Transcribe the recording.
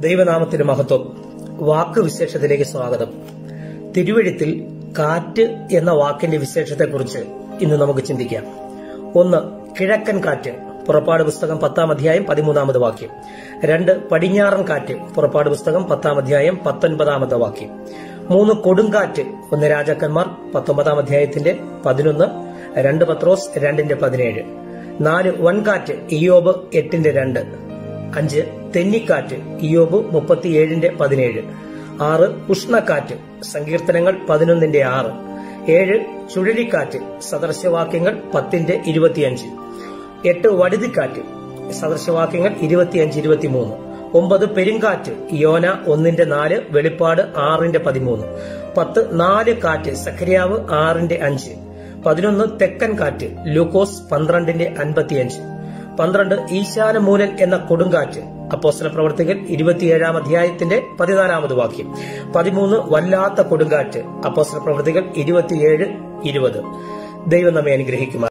ദൈവനാമത്തിന് മഹത്വം വാക്ക് വിശേഷത്തിലേക്ക് സ്വാഗതം തിരുവഴുത്തിൽ കാറ്റ് എന്ന വാക്കിന്റെ വിശേഷത്തെക്കുറിച്ച് ഇന്ന് നമുക്ക് ചിന്തിക്കാം ഒന്ന് കിഴക്കൻ കാറ്റ് പുറപ്പാട് പുസ്തകം പത്താം അധ്യായം പതിമൂന്നാമത് വാക്യം രണ്ട് പടിഞ്ഞാറൻ കാറ്റ് പുറപ്പാട് പുസ്തകം പത്താം അധ്യായം പത്തൊൻപതാമത്തെ വാക്യം മൂന്ന് കൊടുങ്കാറ്റ് ഒന്ന് രാജാക്കന്മാർ പത്തൊമ്പതാം അധ്യായത്തിന്റെ പതിനൊന്ന് രണ്ട് പത്രോസ് രണ്ടിന്റെ പതിനേഴ് നാല് വൻകാറ്റ് ഇയോബ് എട്ടിന്റെ രണ്ട് അഞ്ച് തെന്നിക്കാറ്റ് ഇയോബ് മുപ്പത്തിയേഴിന്റെ പതിനേഴ് ആറ് ഉഷ്ണക്കാറ്റ് സങ്കീർത്തനങ്ങൾ പതിനൊന്നിന്റെ ആറ് ഏഴ് ചുഴലിക്കാറ്റ് സദൃശവാക്യങ്ങൾ പത്തിന്റെ ഇരുപത്തിയഞ്ച് എട്ട് വടുതിക്കാറ്റ് സദൃശവാക്യങ്ങൾ ഇരുപത്തിയഞ്ച് ഇരുപത്തിമൂന്ന് ഒമ്പത് പെരുങ്കാറ്റ് യോന ഒന്നിന്റെ നാല് വെളിപ്പാട് ആറിന്റെ പതിമൂന്ന് പത്ത് നാല് കാറ്റ് സഖരിയാവ് ആറിന്റെ അഞ്ച് പതിനൊന്ന് തെക്കൻ കാറ്റ് ലൂക്കോസ് പന്ത്രണ്ടിന്റെ അൻപത്തിയഞ്ച് പന്ത്രണ്ട് ഈശാനമൂലൻ എന്ന കൊടുങ്കാറ്റ് അപ്പോസ്തല പ്രവർത്തികൾ ഇരുപത്തിയേഴാം അധ്യായത്തിന്റെ പതിനാലാമത് വാക്യം പതിമൂന്ന് വല്ലാത്ത കൊടുങ്കാറ്റ് അപ്പോസ്തല പ്രവർത്തികൾ ഇരുപത്തിയേഴ് ഇരുപത് ദൈവം നമ്മെ അനുഗ്രഹിക്കുമാർ